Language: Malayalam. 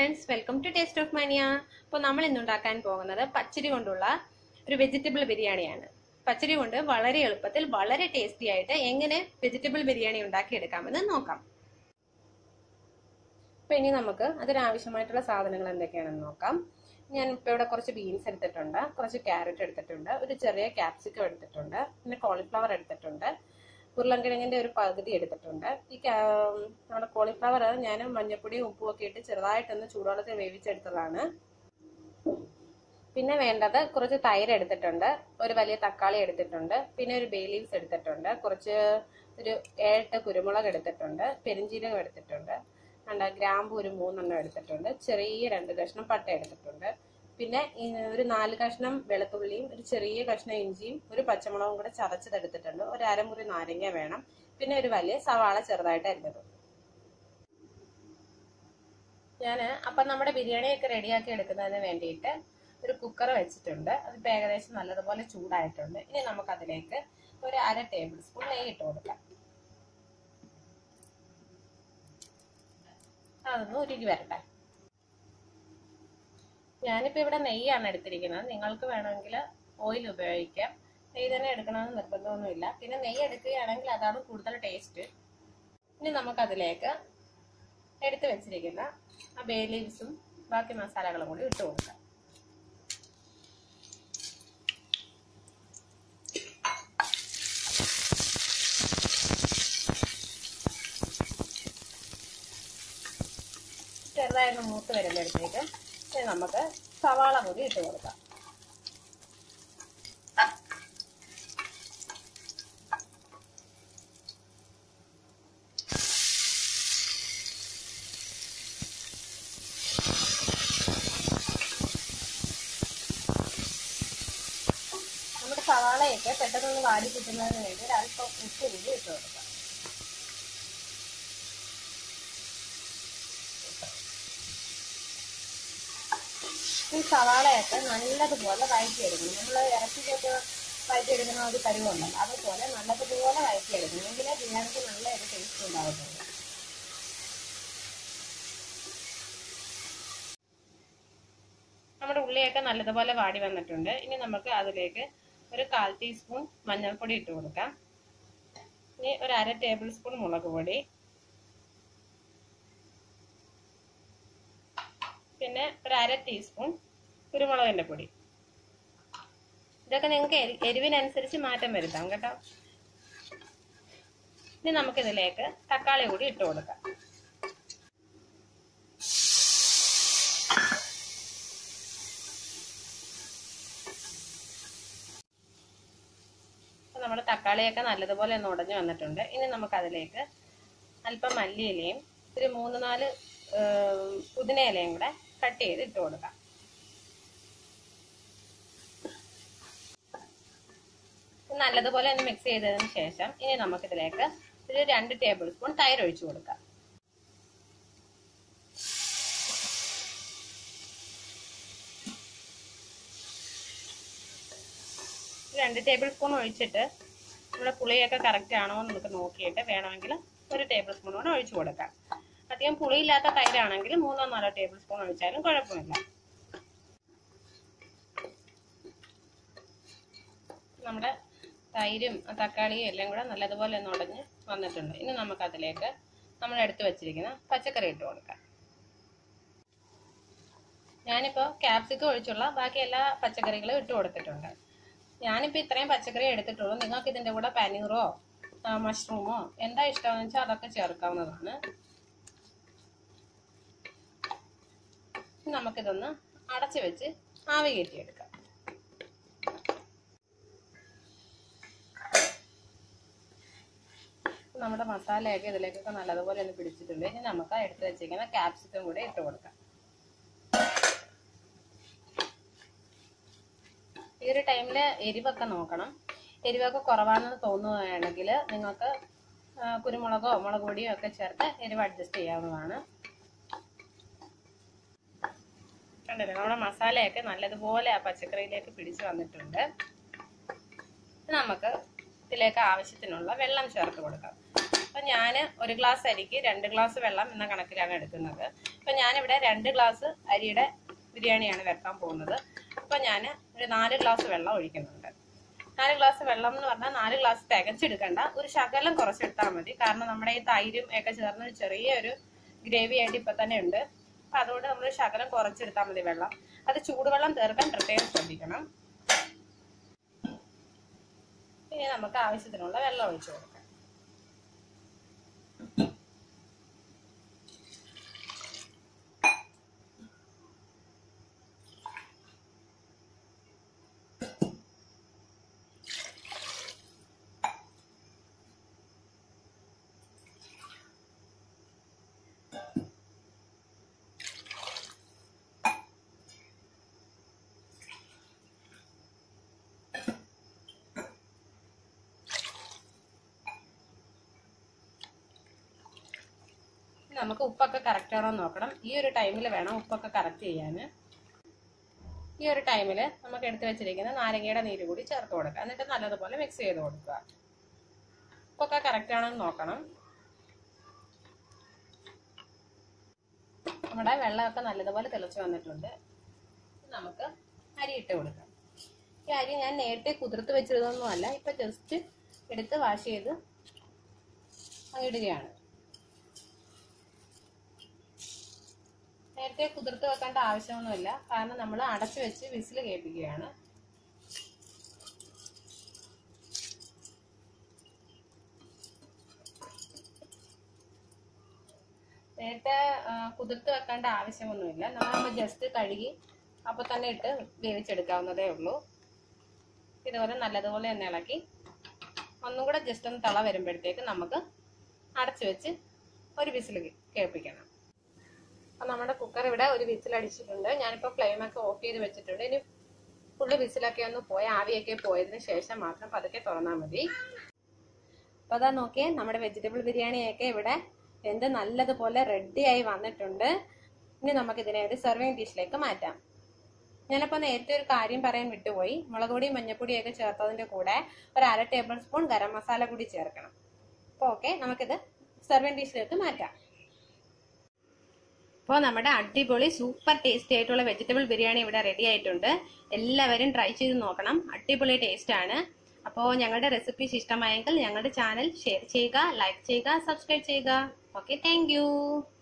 friends welcome to taste of mania അപ്പോൾ നമ്മൾ ഇന്ന് ഉണ്ടാക്കാൻ പോകുന്നത് പച്ചരി കൊണ്ടുള്ള ഒരു വെജിറ്റബിൾ ബിരിയാണിയാണ് പച്ചരി കൊണ്ട് വളരെ എളുപ്പത്തിൽ വളരെ ടേസ്റ്റി ആയിട്ട് എങ്ങനെ വെജിറ്റബിൾ ബിരിയാണി ഉണ്ടാക്കിയെടുക്കാമെന്ന് നോക്കാം അപ്പോൾ ഇനി നമുക്ക് അതിനാവശ്യമായിട്ടുള്ള സാധനങ്ങൾ എന്തൊക്കെയാണെന്ന് നോക്കാം ഞാൻ ഇപ്പോൾ ഇവിടെ കുറച്ച് ബീൻസ് എടുത്തിട്ടുണ്ട് കുറച്ച് ക്യാരറ്റ് എടുത്തിട്ടുണ്ട് ഒരു ചെറിയ ക്യാപ്സിക്കം എടുത്തിട്ടുണ്ട് പിന്നെ കോളിഫ്ലവർ എടുത്തിട്ടുണ്ട് ഉരുളൻകിഴങ്ങിന്റെ ഒരു പകുതി എടുത്തിട്ടുണ്ട് ഈ കാ- നമ്മുടെ കോളിഫ്ലവർ ഞാൻ മഞ്ഞപ്പൊടിയും ഉപ്പും ഒക്കെ ഇട്ട് ചെറുതായിട്ടൊന്ന് ചൂടുവെള്ളത്തിൽ വേവിച്ചെടുത്തതാണ് പിന്നെ വേണ്ടത് കുറച്ച് തൈര് എടുത്തിട്ടുണ്ട് ഒരു വലിയ തക്കാളി എടുത്തിട്ടുണ്ട് പിന്നെ ഒരു ബേ ലീവ്സ് എടുത്തിട്ടുണ്ട് കുറച്ച് ഒരു ഏഴെട്ട് കുരുമുളക് എടുത്തിട്ടുണ്ട് പെരിഞ്ചീരകം എടുത്തിട്ടുണ്ട് കണ്ട ഗ്രാമ്പു ഒരു മൂന്നെണ്ണം എടുത്തിട്ടുണ്ട് ചെറിയ രണ്ട് കഷ്ണം പട്ട എടുത്തിട്ടുണ്ട് പിന്നെ ഈ ഒരു നാല് കഷ്ണം വെളുത്തുള്ളിയും ഒരു ചെറിയ കഷ്ണം ഇഞ്ചിയും ഒരു പച്ചമുളകും കൂടെ ചതച്ചതെടുത്തിട്ടുണ്ട് ഒരു അരമുറി നാരങ്ങ വേണം പിന്നെ ഒരു വലിയ സവാള ചെറുതായിട്ട് അരിഞ്ഞത് ഞാൻ അപ്പം നമ്മുടെ ബിരിയാണിയൊക്കെ റെഡിയാക്കി എടുക്കുന്നതിന് വേണ്ടിയിട്ട് ഒരു കുക്കർ വെച്ചിട്ടുണ്ട് അതിപ്പോൾ ഏകദേശം നല്ലതുപോലെ ചൂടായിട്ടുണ്ട് ഇനി നമുക്കതിലേക്ക് ഒരു അര ടേബിൾ സ്പൂൺ നെയ്യ് ഇട്ട് കൊടുക്കാം അതൊന്ന് ഉരുകി വരട്ടെ ഞാനിപ്പോൾ ഇവിടെ നെയ്യാണ് എടുത്തിരിക്കുന്നത് നിങ്ങൾക്ക് വേണമെങ്കിൽ ഓയിൽ ഉപയോഗിക്കാം നെയ്യ് തന്നെ എടുക്കണമെന്ന് നിർബന്ധമൊന്നുമില്ല പിന്നെ നെയ്യ് എടുക്കുകയാണെങ്കിൽ അതാണ് കൂടുതൽ ടേസ്റ്റ് ഇനി നമുക്കതിലേക്ക് എടുത്തു വെച്ചിരിക്കുന്ന ആ ബേ ലീവ്സും ബാക്കി മസാലകളും കൂടി ഇട്ട് കൊടുക്കാം ചെറുതായിട്ട് മൂത്ത് വരുമ്പോഴത്തേക്ക് ഇനി നമുക്ക് സവാള കൂടി ഇട്ട് കൊടുക്കാം നമ്മുടെ സവാളയൊക്കെ പെട്ടെന്നൊന്ന് വാടി കിട്ടുന്നതിന് വേണ്ടി ഒരു അല്പം ഉപ്പ് കൂടി ഇട്ട് കൊടുക്കാം ഈ സവാളയൊക്കെ നല്ലതുപോലെ വഴറ്റിയെടുക്കണം നമ്മൾ ഇറച്ചിക്കൊക്കെ വഴറ്റിയെടുക്കുന്ന ഒരു പരിവുണ്ടല്ലോ അതുപോലെ നല്ലതുപോലെ വഴറ്റിയെടുക്കണം എങ്കിലേ ബിരിയാണിക്ക് നല്ല ഒരു ടേസ്റ്റ് ഉണ്ടാകത്തുള്ളൂ നമ്മുടെ ഉള്ളിയൊക്കെ നല്ലതുപോലെ വാടി വന്നിട്ടുണ്ട് ഇനി നമുക്ക് അതിലേക്ക് ഒരു കാൽ ടീസ്പൂൺ മഞ്ഞൾപ്പൊടി ഇട്ട് കൊടുക്കാം ഇനി ഒരു അര ടേബിൾ സ്പൂൺ മുളക് പൊടി പിന്നെ ഒരു അര ടീസ്പൂൺ കുരുമുളകിന്റെ പൊടി ഇതൊക്കെ നിങ്ങൾക്ക് എരി എരിവിനനുസരിച്ച് മാറ്റം വരുത്താം കേട്ടോ ഇനി നമുക്കിതിലേക്ക് തക്കാളി കൂടി ഇട്ട് കൊടുക്കാം അപ്പൊ നമ്മുടെ തക്കാളിയൊക്കെ നല്ലതുപോലെ ഒന്ന് ഉടഞ്ഞു വന്നിട്ടുണ്ട് ഇനി നമുക്കതിലേക്ക് അല്പം മല്ലിയിലയും ഒരു മൂന്ന് നാല് പുതിന ഇലയും കൂടെ കട്ട് ചെയ്ത് ഇട്ട് കൊടുക്കാം നല്ലതുപോലെ ഒന്ന് മിക്സ് ചെയ്തതിന് ശേഷം ഇനി നമുക്കിതിലേക്ക് ഒരു രണ്ട് ടേബിൾ സ്പൂൺ തൈര് ഒഴിച്ചു കൊടുക്കാം രണ്ട് ടേബിൾ സ്പൂൺ ഒഴിച്ചിട്ട് നമ്മുടെ പുളിയൊക്കെ കറക്റ്റ് ആണോ എന്ന് നമുക്ക് നോക്കിയിട്ട് വേണമെങ്കിൽ ഒരു ടേബിൾ സ്പൂൺ കൂടെ ഒഴിച്ചു കൊടുക്കാം അധികം പുളിയില്ലാത്ത തൈരാണെങ്കിൽ മൂന്നോ നാലോ ടേബിൾ സ്പൂൺ ഒഴിച്ചാലും കുഴപ്പമില്ല നമ്മുടെ തൈരും തക്കാളിയും എല്ലാം കൂടെ നല്ലതുപോലെ ഒന്ന് ഉടഞ്ഞ് വന്നിട്ടുണ്ട് ഇനി നമുക്കതിലേക്ക് നമ്മൾ എടുത്തു വെച്ചിരിക്കുന്ന പച്ചക്കറി ഇട്ട് കൊടുക്കാം ഞാനിപ്പോൾ ക്യാപ്സിക്കം ഒഴിച്ചുള്ള ബാക്കി എല്ലാ പച്ചക്കറികളും ഇട്ട് കൊടുത്തിട്ടുണ്ട് ഞാനിപ്പോൾ ഇത്രയും പച്ചക്കറി എടുത്തിട്ടുള്ളൂ നിങ്ങൾക്ക് ഇതിൻ്റെ കൂടെ പനീറോ മഷ്റൂമോ എന്താ ഇഷ്ടമെന്ന് വെച്ചാൽ അതൊക്കെ ചേർക്കാവുന്നതാണ് നമുക്കിതൊന്ന് അടച്ചു വെച്ച് ആവി കയറ്റിയെടുക്കാം നമ്മുടെ മസാലയൊക്കെ ഇതിലേക്കൊക്കെ നല്ലതുപോലെ ഒന്ന് പിടിച്ചിട്ടുണ്ട് ഇനി നമുക്ക് എടുത്ത് വെച്ചിരിക്കുന്ന ക്യാപ്സിക്കം കൂടെ ഇട്ട് കൊടുക്കാം ഈ ഒരു ടൈമിൽ എരിവൊക്കെ നോക്കണം എരിവൊക്കെ കുറവാണെന്ന് തോന്നുകയാണെങ്കിൽ നിങ്ങൾക്ക് കുരുമുളകോ മുളക് പൊടിയോ ഒക്കെ ചേർത്ത് എരിവ് അഡ്ജസ്റ്റ് ചെയ്യാവുന്നതാണ് കണ്ടില്ലേ നമ്മുടെ മസാലയൊക്കെ നല്ലതുപോലെ ആ പച്ചക്കറിയിലേക്ക് പിടിച്ചു വന്നിട്ടുണ്ട് നമുക്ക് ഇതിലേക്ക് ആവശ്യത്തിനുള്ള വെള്ളം ചേർത്ത് കൊടുക്കാം അപ്പം ഞാൻ ഒരു ഗ്ലാസ് അരിക്ക് രണ്ട് ഗ്ലാസ് വെള്ളം എന്ന കണക്കിലാണ് എടുക്കുന്നത് ഇപ്പൊ ഞാനിവിടെ രണ്ട് ഗ്ലാസ് അരിയുടെ ബിരിയാണിയാണ് വെക്കാൻ പോകുന്നത് അപ്പൊ ഞാൻ ഒരു നാല് ഗ്ലാസ് വെള്ളം ഒഴിക്കുന്നുണ്ട് നാല് ഗ്ലാസ് വെള്ളം എന്ന് പറഞ്ഞാൽ നാല് ഗ്ലാസ് തികച്ചെടുക്കണ്ട ഒരു ശകലം കുറച്ചെടുത്താൽ മതി കാരണം നമ്മുടെ ഈ തൈരും ഒക്കെ ചേർന്ന് ഒരു ചെറിയൊരു ഗ്രേവി ആയിട്ട് ഇപ്പൊ തന്നെ ഉണ്ട് അപ്പൊ അതുകൊണ്ട് നമ്മൾ ശകലം കുറച്ചെടുത്താൽ മതി വെള്ളം അത് ചൂടുവെള്ളം തീർക്കാൻ പ്രത്യേകം ശ്രദ്ധിക്കണം ഇനി നമുക്ക് ആവശ്യത്തിനുള്ള വെള്ളം ഒഴിച്ചു കൊടുക്കാം നമുക്ക് ഉപ്പൊക്കെ കറക്റ്റ് ആണോ എന്ന് നോക്കണം ഈ ഒരു ടൈമിൽ വേണം ഉപ്പൊക്കെ കറക്റ്റ് ചെയ്യാൻ ഈ ഒരു ടൈമിൽ നമുക്ക് എടുത്തു വെച്ചിരിക്കുന്ന നാരങ്ങയുടെ നീര് കൂടി ചേർത്ത് കൊടുക്കുക എന്നിട്ട് നല്ലതുപോലെ മിക്സ് ചെയ്ത് കൊടുക്കുക ഉപ്പൊക്കെ കറക്റ്റ് ആണോ എന്ന് നോക്കണം നമ്മുടെ വെള്ളമൊക്കെ നല്ലതുപോലെ തിളച്ച് വന്നിട്ടുണ്ട് നമുക്ക് അരി ഇട്ട് കൊടുക്കാം ഈ അരി ഞാൻ നേരത്തെ കുതിർത്ത് വെച്ചിരുന്നൊന്നുമല്ല ഇപ്പൊ ജസ്റ്റ് എടുത്ത് വാഷ് ചെയ്ത് ഇടുകയാണ് നേരത്തെ കുതിർത്ത് വെക്കേണ്ട ആവശ്യമൊന്നുമില്ല കാരണം നമ്മൾ അടച്ചു വെച്ച് വിസിൽ കേൾപ്പിക്കുകയാണ് നേരത്തെ ആ, കുതിർത്ത് വെക്കേണ്ട ആവശ്യമൊന്നുമില്ല നമ്മൾ ജസ്റ്റ് കഴുകി അപ്പൊ തന്നെ ഇട്ട് വേവിച്ചെടുക്കാവുന്നതേ ഉള്ളൂ ഇതുപോലെ നല്ലതുപോലെ തന്നെ ഇളക്കി ഒന്നും കൂടെ ജസ്റ്റ് ഒന്ന് തള വരുമ്പോഴത്തേക്ക് നമുക്ക് അടച്ചു വെച്ച് ഒരു വിസിൽ കേൾപ്പിക്കണം അപ്പൊ നമ്മുടെ കുക്കർ ഇവിടെ ഒരു വിസിൽ അടിച്ചിട്ടുണ്ട് ഞാനിപ്പോ ഫ്ലെയിം ഒക്കെ ഓഫ് ചെയ്ത് വെച്ചിട്ടുണ്ട് ഇനി ഫുള്ള് വിസിലൊക്കെ ഒന്ന് പോയി ആവിയൊക്കെ പോയതിന് ശേഷം മാത്രം പതുക്കെ തുറന്നാൽ മതി അപ്പൊ അതാ നോക്കിയേ നമ്മുടെ വെജിറ്റബിൾ ബിരിയാണിയൊക്കെ ഇവിടെ എന്ത് നല്ലതുപോലെ റെഡി ആയി വന്നിട്ടുണ്ട് ഇനി നമുക്ക് ഇതിനെ ഒരു സെർവിങ് ഡിഷിലേക്ക് മാറ്റാം ഞാനപ്പോ നേരത്തെ ഒരു കാര്യം പറയാൻ വിട്ടുപോയി മുളക് പൊടിയും മഞ്ഞപ്പൊടിയൊക്കെ ചേർത്തതിന്റെ കൂടെ ഒരു അര ടേബിൾ സ്പൂൺ ഗരം മസാല കൂടി ചേർക്കണം അപ്പൊ ഓക്കെ നമുക്കിത് സെർവിങ് ഡിഷിലേക്ക് മാറ്റാം അപ്പോൾ നമ്മുടെ അടിപൊളി സൂപ്പർ ടേസ്റ്റി ആയിട്ടുള്ള വെജിറ്റബിൾ ബിരിയാണി ഇവിടെ റെഡി ആയിട്ടുണ്ട് എല്ലാവരും ട്രൈ ചെയ്ത് നോക്കണം അടിപൊളി ടേസ്റ്റ് ആണ് അപ്പോൾ ഞങ്ങളുടെ റെസിപ്പീസ് ഇഷ്ടമായെങ്കിൽ ഞങ്ങളുടെ ചാനൽ ഷെയർ ചെയ്യുക ലൈക്ക് ചെയ്യുക സബ്സ്ക്രൈബ് ചെയ്യുക ഓക്കെ താങ്ക്